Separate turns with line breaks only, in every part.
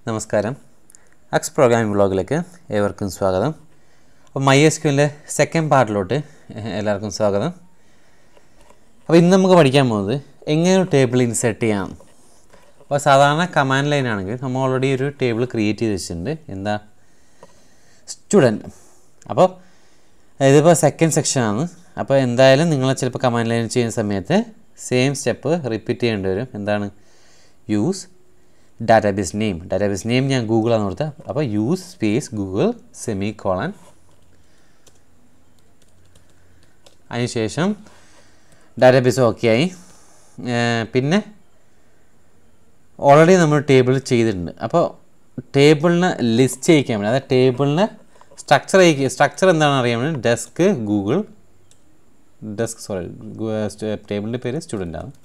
നമസ്കാരം അക്സ് പ്രോഗ്രാമിംഗ് ബ്ലോഗിലേക്ക് ഏവർക്കും സ്വാഗതം അപ്പോൾ മൈ എസ് ക്യൂവിൻ്റെ സെക്കൻഡ് പാർട്ടിലോട്ട് എല്ലാവർക്കും സ്വാഗതം അപ്പോൾ ഇന്ന് നമുക്ക് പഠിക്കാൻ പോകുന്നത് എങ്ങനെ ഒരു ടേബിൾ ഇൻസെർട്ട് ചെയ്യാം അപ്പോൾ സാധാരണ കമാൻഡ് ലൈൻ ആണെങ്കിൽ നമ്മൾ ഓൾറെഡി ഒരു ടേബിൾ ക്രിയേറ്റ് ചെയ്ത് വെച്ചിട്ടുണ്ട് എന്താ സ്റ്റുഡൻറ്റ് അപ്പോൾ ഇതിപ്പോൾ സെക്കൻഡ് സെക്ഷനാണ് അപ്പോൾ എന്തായാലും നിങ്ങൾ ചിലപ്പോൾ കമാൻഡ് ലൈൻ ചെയ്യുന്ന സമയത്ത് സെയിം സ്റ്റെപ്പ് റിപ്പീറ്റ് ചെയ്യേണ്ടി വരും എന്താണ് use database name database name ഞാൻ ഗൂഗിളാണ് കൊടുത്തത് അപ്പോൾ use space Google semicolon അതിനുശേഷം ഡാറ്റാബേസ് ഓക്കെ ആയി ഏർ പിന്നെ ഓൾറെഡി നമ്മൾ ടേബിൾ ചെയ്തിട്ടുണ്ട് അപ്പോൾ ടേബിളിനെ ലിസ്റ്റ് ചെയ്യിക്കാൻ വേണ്ടി അതായത് ടേബിളിനെ സ്ട്രക്ചർ സ്ട്രക്ചർ എന്താണെന്ന് അറിയാൻ വേണ്ടി ഡെസ്ക് ഗൂഗിൾ ഡെസ്ക് സോറി ടേബിളിൻ്റെ പേര് സ്റ്റുഡൻ്റ് ആണ്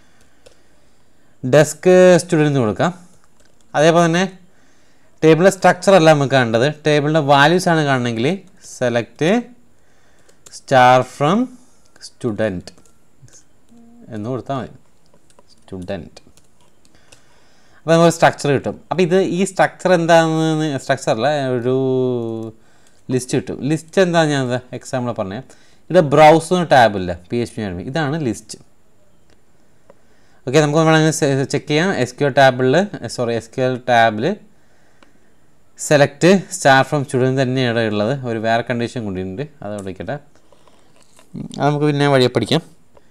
ഡെസ്ക് സ്റ്റുഡൻറ്റ് കൊടുക്കാം അതേപോലെ തന്നെ ടേബിളിൻ്റെ സ്ട്രക്ചർ അല്ല നമുക്ക് കാണേണ്ടത് ടേബിളിൻ്റെ വാല്യൂസ് ആണ് കാണണമെങ്കിൽ സെലക്ട് സ്റ്റാർ ഫ്രം സ്റ്റുഡൻറ്റ് എന്ന് കൊടുത്താൽ മതി സ്റ്റുഡൻറ്റ് അപ്പോൾ നമുക്ക് സ്ട്രക്ചർ കിട്ടും അപ്പോൾ ഇത് ഈ സ്ട്രക്ചർ എന്താണെന്ന് സ്ട്രക്ചർ അല്ല ഒരു ലിസ്റ്റ് കിട്ടും ലിസ്റ്റ് എന്താണെന്ന് ഞാൻ എക്സാമ്പിൾ പറഞ്ഞത് ഇവിടെ ബ്രൗസർ ടാബില്ല പി എച്ച് പി ഇതാണ് ലിസ്റ്റ് ഓക്കെ നമുക്ക് വേണമെങ്കിൽ ചെക്ക് ചെയ്യാം എസ് ക്യു ടാബിൽ സോറി എസ് ക്യു ടാബിൽ സെലക്ട് സ്റ്റാർ ഫ്രം സ്റ്റുഡൻറ്റ് തന്നെയാണ് ഉള്ളത് ഒരു വേറെ കണ്ടീഷൻ കൂടിയുണ്ട് അത് വിളിക്കട്ടെ അത് നമുക്ക് പിന്നെ വഴിയെ പഠിക്കാം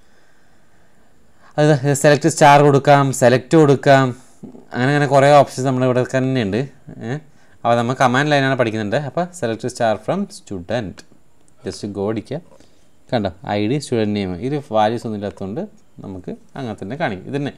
അത് സെലക്ട് സ്റ്റാർ കൊടുക്കാം സെലക്ട് കൊടുക്കാം അങ്ങനെ അങ്ങനെ കുറേ ഓപ്ഷൻസ് നമ്മുടെ ഇവിടെ തന്നെയുണ്ട് അപ്പോൾ നമ്മൾ കമാൻഡ് ലൈനാണ് പഠിക്കുന്നുണ്ട് അപ്പോൾ select star from student just go അടിക്കുക കണ്ടോ ഐ ഡി സ്റ്റുഡൻറ്റ് നെയിം ഇത് വാല്യൂസ് ഒന്നും ഇല്ലാത്തതുകൊണ്ട് നമുക്ക് അങ്ങനെ തന്നെ കാണിക്കും ഇത് തന്നെ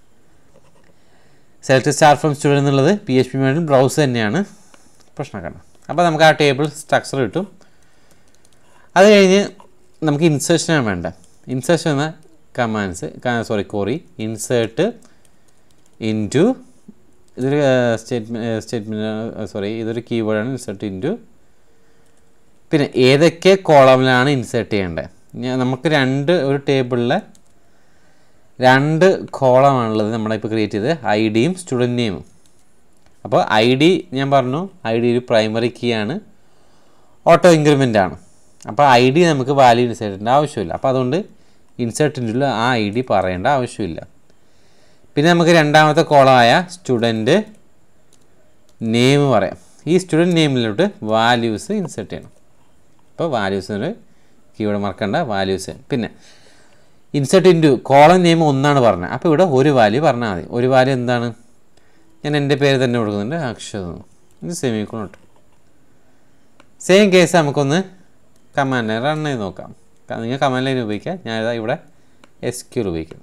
സെലക്ട് സ്റ്റാർ ഫ്രം സ്റ്റുഡൻറ്റ് എന്നുള്ളത് പി എച്ച് പി വേണ്ടി ബ്രൗസ് തന്നെയാണ് പ്രശ്നം കണ്ടോ അപ്പോൾ നമുക്ക് ആ ടേബിൾ സ്ട്രക്ചർ കിട്ടും അത് കഴിഞ്ഞ് നമുക്ക് ഇൻസേർഷനാണ് വേണ്ട ഇൻസേർഷൻ എന്ന commands sorry query insert into ഇതൊരു സ്റ്റേറ്റ്മെൻറ്റ് സ്റ്റേറ്റ്മെൻറ്റ് സോറി ഇതൊരു കീവേഡാണ് ഇൻസേർട്ട് ഇൻറ്റു പിന്നെ ഏതൊക്കെ കോളമിലാണ് ഇൻസേർട്ട് ചെയ്യേണ്ടത് ഞാൻ നമുക്ക് രണ്ട് ഒരു ടേബിളിലെ രണ്ട് കോളമാണുള്ളത് നമ്മുടെ ഇപ്പോൾ ക്രിയേറ്റ് ചെയ്ത് ഐ ഡിയും സ്റ്റുഡൻറ്റ് നെയിമും അപ്പോൾ ഐ ഡി ഞാൻ പറഞ്ഞു ഐ ഡി ഒരു പ്രൈമറി കീ ആണ് ഓട്ടോ ഇൻക്രിമെൻ്റ് ആണ് അപ്പോൾ ഐ ഡി നമുക്ക് വാല്യൂ ഇൻസേർട്ട് ചെയ്യേണ്ട ആവശ്യമില്ല അപ്പോൾ അതുകൊണ്ട് ഇൻസേർട്ടിൻ്റെ ആ ഐ ഡി പറയേണ്ട ആവശ്യമില്ല പിന്നെ നമുക്ക് രണ്ടാമത്തെ കോളമായ സ്റ്റുഡൻറ്റ് നെയിം പറയാം ഈ സ്റ്റുഡൻറ്റ് നെയിമിലോട്ട് വാല്യൂസ് ഇൻസേർട്ട് ചെയ്യണം അപ്പോൾ വാല്യൂസിന് കീവേഡ് മറക്കണ്ട വാല്യൂസ് പിന്നെ ഇൻസേർട്ട് ഇൻറ്റു കോളം നെയിം ഒന്നാണ് പറഞ്ഞത് അപ്പോൾ ഇവിടെ ഒരു വാല്യൂ പറഞ്ഞാൽ മതി ഒരു വാല്യൂ എന്താണ് ഞാൻ എൻ്റെ പേര് തന്നെ കൊടുക്കുന്നുണ്ട് അക്ഷത് ഇത് സെമിക്കോണോട്ട് സെയിം കേസ് നമുക്കൊന്ന് കമാൻഡ് ലൈൻ റൺ ചെയ്ത് നോക്കാം നിങ്ങൾ കമാൻഡ് ലൈൻ ഉപയോഗിക്കുക ഞാൻ ഇവിടെ എസ് ക്യൂർ ഉപയോഗിക്കും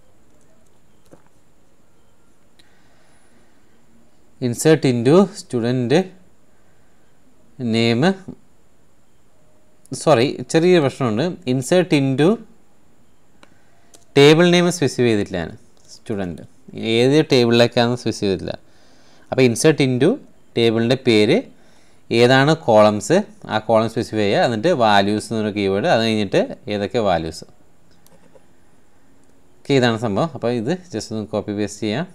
insert into student name sorry ചെറിയൊരു പ്രശ്നമുണ്ട് insert into table name specify ചെയ്തിട്ടില്ല ഞാൻ സ്റ്റുഡൻറ്റ് ഏത് ടേബിളിലേക്കാണെന്ന് സ്പെസിഫൈ ചെയ്തിട്ടില്ല അപ്പോൾ ഇൻസേർട്ട് ഇൻറ്റു ടേബിളിൻ്റെ പേര് ഏതാണ് കോളംസ് ആ കോളം സ്പെസിഫൈ ചെയ്യുക എന്നിട്ട് വാല്യൂസ് എന്നൊരു കീവേഡ് അത് കഴിഞ്ഞിട്ട് ഏതൊക്കെ വാല്യൂസ് ഓക്കെ ഇതാണ് സംഭവം അപ്പോൾ ഇത് ജസ്റ്റ് ഒന്ന് കോപ്പി പേസ്റ്റ് ചെയ്യാം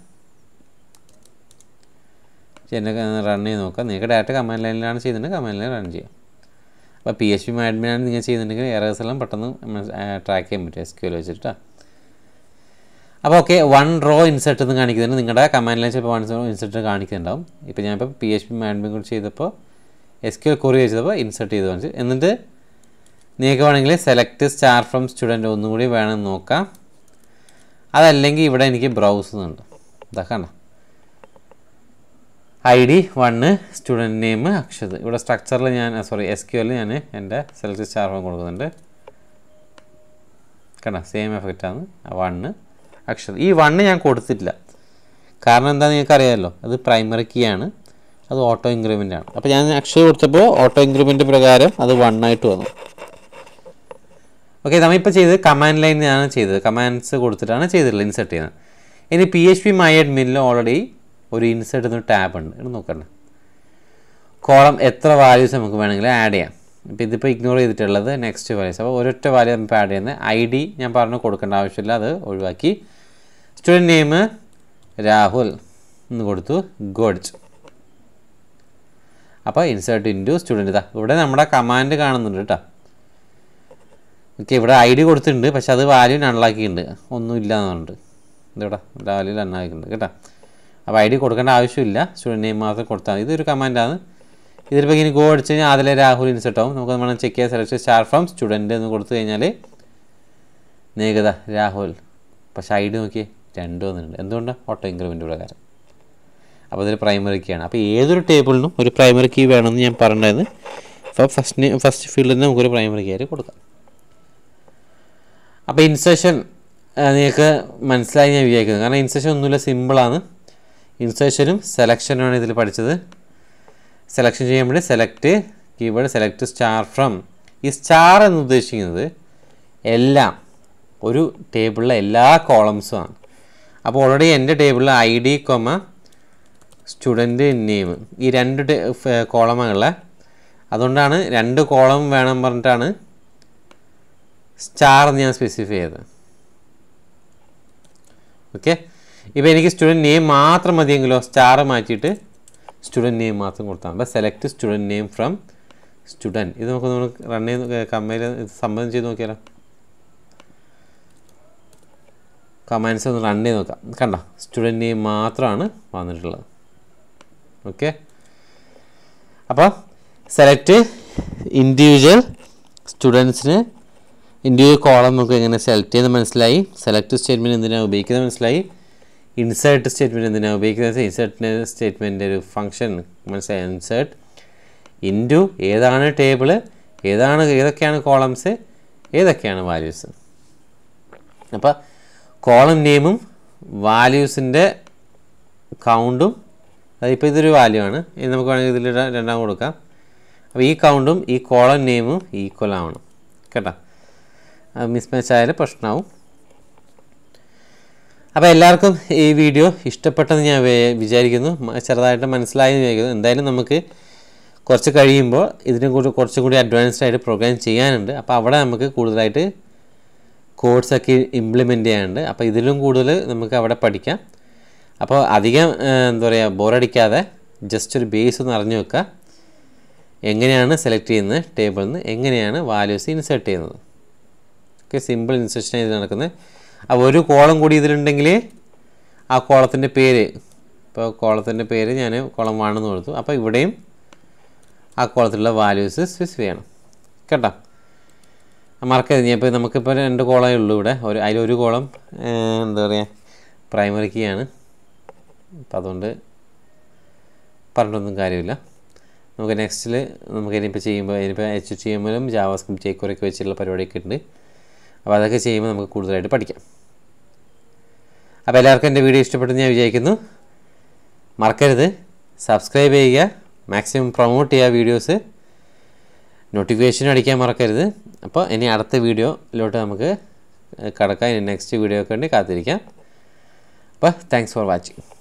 എന്നെ റൺ ചെയ്ത് നോക്കാം നിങ്ങൾക്ക് ഡയറക്റ്റ് കമാൻഡ് ലൈനിലാണ് ചെയ്യുന്നുണ്ട് കമാൻഡ് ലൈൻ റൺ ചെയ്യാം അപ്പോൾ പി എച്ച് പി അഡ്മിനാണ് നിങ്ങൾ ചെയ്യുന്നുണ്ടെങ്കിൽ എറേഴ്സ് എല്ലാം പെട്ടെന്ന് ട്രാക്ക് ചെയ്യാൻ പറ്റും എസ് ക്യു എൽ വെച്ചിട്ട് അപ്പോൾ ഓക്കെ വൺ റോ ഇൻസെർട്ട് എന്ന് കാണിക്കുന്നുണ്ട് നിങ്ങളുടെ കമാൻഡ് ലൈൻ ചിലപ്പോൾ വൺ റോ ഇൻസെർട്ട് കാണിക്കുന്നുണ്ടാവും ഇപ്പോൾ ഞാനിപ്പോൾ പി എച്ച് പി അഡ്മിൻ കൂടി ചെയ്തപ്പോൾ എസ് ക്യു എൽ കൊറി ചെയ്തപ്പോൾ ഇൻസെർട്ട് ചെയ്ത് കാണിച്ചു എന്നിട്ട് നിങ്ങൾക്ക് വേണമെങ്കിൽ സെലക്ട് സ്റ്റാർ ഫ്രം സ്റ്റുഡൻറ്റ് ഒന്നുകൂടി വേണമെന്ന് നോക്കാം അതല്ലെങ്കിൽ ഇവിടെ എനിക്ക് ബ്രൗസ് ഉണ്ട് ഇതാ കണ്ട I D one student name Akshat ഇവിടെ സ്ട്രക്ചറിൽ ഞാൻ സോറി എസ് ക്യു എല്ലിൽ ഞാൻ എൻ്റെ സെലക്ട് സ്റ്റാർ ഫോം കൊടുക്കുന്നുണ്ട് കണ്ട സെയിം എഫക്റ്റാണ് വണ്ണ് അക്ഷത് ഈ വണ്ണ് ഞാൻ കൊടുത്തിട്ടില്ല കാരണം എന്താ നിങ്ങൾക്ക് അറിയാമല്ലോ അത് പ്രൈമറി കീ ആണ് അത് ഓട്ടോ ഇൻക്രിമെൻ്റ് ആണ് അപ്പോൾ ഞാൻ അക്ഷയ കൊടുത്തപ്പോൾ ഓട്ടോ ഇൻക്രിമെൻ്റ് പ്രകാരം അത് വണ്ണായിട്ട് വന്നു ഓക്കെ നമ്മളിപ്പോൾ ചെയ്തത് കമാൻഡ് ലൈനിലാണ് ചെയ്തത് കമാൻഡ്സ് കൊടുത്തിട്ടാണ് ചെയ്തിട്ടുള്ളത് ഇൻസെർട്ട് ചെയ്യുന്നത് ഇനി പി എച്ച് പി മൈ അഡ്മിനിൽ ഓൾറെഡി ഒരു ഇൻസെർട്ട് എന്നൊരു ടാബ് ഉണ്ട് ഇത് നോക്കണ്ട കോളം എത്ര വാല്യൂസ് നമുക്ക് വേണമെങ്കിൽ ആഡ് ചെയ്യാം ഇപ്പോൾ ഇതിപ്പോൾ ഇഗ്നോർ ചെയ്തിട്ടുള്ളത് നെക്സ്റ്റ് വാല്യൂസ് അപ്പോൾ ഒരൊറ്റ വാല്യൂ നമുക്ക് ആഡ് ചെയ്യുന്നത് ഐ ഡി ഞാൻ പറഞ്ഞു കൊടുക്കേണ്ട ആവശ്യമില്ല അത് ഒഴിവാക്കി സ്റ്റുഡൻറ്റ് നെയിം രാഹുൽ എന്ന് കൊടുത്തു ഗോഡ്ജ് അപ്പോൾ ഇൻസേർട്ട് ഇൻറ്റു സ്റ്റുഡൻറ്റ് ഇതാ ഇവിടെ നമ്മുടെ കമാൻഡ് കാണുന്നുണ്ട് കേട്ടോ ഓക്കെ ഇവിടെ ഐ ഡി കൊടുത്തിട്ടുണ്ട് പക്ഷെ അത് വാല്യൂ അൺലാക്കിയിട്ടുണ്ട് ഒന്നും ഇല്ല എന്ന് പറഞ്ഞിട്ട് ഇതിവിടെ വാല്യൂ അൺലാക്കിയിട്ടുണ്ട് കേട്ടോ അപ്പോൾ ഐ ഡി കൊടുക്കേണ്ട ആവശ്യമില്ല സ്റ്റുഡൻറ്റ് നെയിം മാത്രം കൊടുത്താൽ മതി ഇതൊരു കമാൻഡാണ് ഇതിലിപ്പോൾ ഇങ്ങനെ ഗോ അടിച്ച് കഴിഞ്ഞാൽ അതിലെ രാഹുൽ ഇൻസെർട്ട് ആവും നമുക്ക് വേണം ചെക്ക് ചെയ്യാൻ സെലക്ട് സ്റ്റാർ ഫ്രം സ്റ്റുഡൻറ്റ് എന്ന് കൊടുത്തു കഴിഞ്ഞാൽ നേകത രാഹുൽ പക്ഷേ ഐ ഡി നോക്കി രണ്ട് വന്നിട്ടുണ്ട് എന്തുകൊണ്ട് ഓട്ടോ ഇൻക്രിമെൻ്റ് പ്രകാരം അപ്പോൾ അതൊരു പ്രൈമറി കീ ആണ് അപ്പോൾ ഏതൊരു ടേബിളിനും ഒരു പ്രൈമറി കീ വേണമെന്ന് ഞാൻ പറഞ്ഞിട്ടുണ്ടായിരുന്നു അപ്പോൾ ഫസ്റ്റ് ഫസ്റ്റ് ഫീൽഡിൽ നിന്ന് നമുക്കൊരു പ്രൈമറി കീ ആയിട്ട് കൊടുക്കാം അപ്പോൾ ഇൻസേഷൻ നിങ്ങൾക്ക് മനസ്സിലായി ഞാൻ വിചാരിക്കുന്നത് കാരണം ഇൻസേഷൻ ഒന്നുമില്ല സിമ്പിളാണ് ഇൻസേഷനും സെലക്ഷനുമാണ് ഇതിൽ പഠിച്ചത് സെലക്ഷൻ ചെയ്യാൻ വേണ്ടി select keyword select star from ഈ സ്റ്റാർ എന്ന് ഉദ്ദേശിക്കുന്നത് എല്ലാം ഒരു ടേബിളിലെ എല്ലാ കോളംസും ആണ് അപ്പോൾ ഓൾറെഡി എൻ്റെ ടേബിളിൽ I D comma student name ഈ രണ്ട് കോളമുകളെ അതുകൊണ്ടാണ് രണ്ട് കോളം വേണം പറഞ്ഞിട്ടാണ് സ്റ്റാർ എന്ന് ഞാൻ സ്പെസിഫൈ ചെയ്തത് ഓക്കെ ഇപ്പോൾ എനിക്ക് സ്റ്റുഡൻറ്റ് നെയിം മാത്രം മതിയെങ്കിലോ സ്റ്റാർ മാറ്റിയിട്ട് സ്റ്റുഡൻറ്റ് നെയിം മാത്രം കൊടുത്താൽ അപ്പോൾ select student name from student ഇത് നമുക്ക് നമ്മൾ റൺ ചെയ്ത് കമ്പയിൽ സംബന്ധം ചെയ്ത് നോക്കിയാലോ കമാൻഡ്സ് ഒന്ന് റൺ ചെയ്ത് നോക്കാം കണ്ട സ്റ്റുഡൻറ്റ് നെയിം മാത്രമാണ് വന്നിട്ടുള്ളത് ഓക്കെ അപ്പോൾ സെലക്ട് ഇൻഡിവിജ്വൽ സ്റ്റുഡൻസിന് ഇൻഡിവിജ്വൽ കോളം നമുക്ക് എങ്ങനെ സെലക്ട് ചെയ്യുന്നത് മനസ്സിലായി സെലക്ട് സ്റ്റേറ്റ്മെൻറ്റ് എന്തിനാണ് ഉപയോഗിക്കുന്നത് മനസ്സിലായി ഇൻസേർട്ട് സ്റ്റേറ്റ്മെൻറ്റ് എന്തിനാണ് ഉപയോഗിക്കുന്നത് ഇൻസേർട്ടിൻ്റെ സ്റ്റേറ്റ്മെൻറ്റ് ഒരു ഫംഗ്ഷൻ മനസ്സിലായി ഇൻസേർട്ട് ഇൻറ്റു ഏതാണ് ടേബിള് ഏതാണ് ഏതൊക്കെയാണ് കോളംസ് ഏതൊക്കെയാണ് വാല്യൂസ് അപ്പോൾ കോളം നെയിമും വാല്യൂസിൻ്റെ കൗണ്ടും അതിപ്പോൾ ഇതൊരു വാല്യൂ ആണ് ഇനി നമുക്ക് വേണമെങ്കിൽ ഇതിൽ രണ്ടാം കൊടുക്കാം അപ്പോൾ ഈ കൗണ്ടും ഈ കോളം നെയിമും ഈക്വൽ ആവണം കേട്ടോ മിസ്മാച്ച് ആയാലും പ്രശ്നമാവും അപ്പോൾ എല്ലാവർക്കും ഈ വീഡിയോ ഇഷ്ടപ്പെട്ടെന്ന് ഞാൻ വേ- വിചാരിക്കുന്നു മ- ചെറുതായിട്ട് മനസ്സിലായി എന്ന് വിചാരിക്കുന്നു എന്തായാലും നമുക്ക് കുറച്ച് കഴിയുമ്പോൾ ഇതിനെ കൂടി കുറച്ചും കൂടി അഡ്വാൻസ്ഡ് ആയിട്ട് പ്രോഗ്രാം ചെയ്യാനുണ്ട് അപ്പോൾ അവിടെ നമുക്ക് കൂടുതലായിട്ട് കോഡ്സൊക്കെ ഇംപ്ലിമെൻ്റ് ചെയ്യാനുണ്ട് അപ്പോൾ ഇതിലും കൂടുതൽ നമുക്ക് അവിടെ പഠിക്കാം അപ്പോൾ അധികം ആ, എന്താ പറയുക ബോറടിക്കാതെ ജസ്റ്റ് ഒരു ബേസ് ഒന്ന് അറിഞ്ഞു വെക്കുക എങ്ങനെയാണ് സെലക്ട് ചെയ്യുന്നത് ടേബിളിൽ നിന്ന് എങ്ങനെയാണ് വാല്യൂസ് ഇൻസേർട്ട് ചെയ്യുന്നത് ഓക്കെ സിമ്പിൾ ഇൻസേർഷൻ ഇത് നടക്കുന്നത് അപ്പോൾ ഒരു കോളം കൂടി ഇതിലുണ്ടെങ്കിൽ ആ കോളത്തിൻ്റെ പേര് ഇപ്പോൾ കോളത്തിൻ്റെ പേര് ഞാൻ കോളം വാണെന്ന് കൊടുത്തു അപ്പോൾ ഇവിടെയും ആ കോളത്തിലുള്ള വാല്യൂസ് സ്പെസിഫൈ ചെയ്യണം കേട്ടോ മറക്കരുത് ഞാൻ ഇപ്പോൾ നമുക്കിപ്പോൾ രണ്ട് കോളമേ ഉള്ളൂ ഇവിടെ ഒരു അതിലൊരു കോളം എന്താ പറയുക പ്രൈമറി കീ ആണ് അപ്പം അതുകൊണ്ട് പറഞ്ഞിട്ടൊന്നും കാര്യമില്ല നമുക്ക് നെക്സ്റ്റിൽ നമുക്ക് ഇനിയിപ്പോൾ ചെയ്യുമ്പോൾ ഇനിയിപ്പോൾ എച്ച് ടി എമ്മിലും ജാവാസ്ക്രിപ്റ്റ് ജേക്കുറൊക്കെ വെച്ചിട്ടുള്ള പരിപാടിയൊക്കെ ഉണ്ട് അപ്പോൾ അതൊക്കെ ചെയ്യുമ്പോൾ നമുക്ക് കൂടുതലായിട്ട് പഠിക്കാം അപ്പോൾ എല്ലാവർക്കും എൻ്റെ വീഡിയോ ഇഷ്ടപ്പെട്ടെന്ന് ഞാൻ വിചാരിക്കുന്നു മറക്കരുത് സബ്സ്ക്രൈബ് ചെയ്യുക മാക്സിമം പ്രൊമോട്ട് ചെയ്യുക വീഡിയോസ് നോട്ടിഫിക്കേഷൻ അടിക്കാൻ മറക്കരുത് അപ്പോൾ ഇനി അടുത്ത വീഡിയോയിലോട്ട് നമുക്ക് കടക്കാം ഇനി നെക്സ്റ്റ് വീഡിയോ ഒക്കെ വേണ്ടി കാത്തിരിക്കാം അപ്പോൾ താങ്ക്സ് ഫോർ വാച്ചിങ്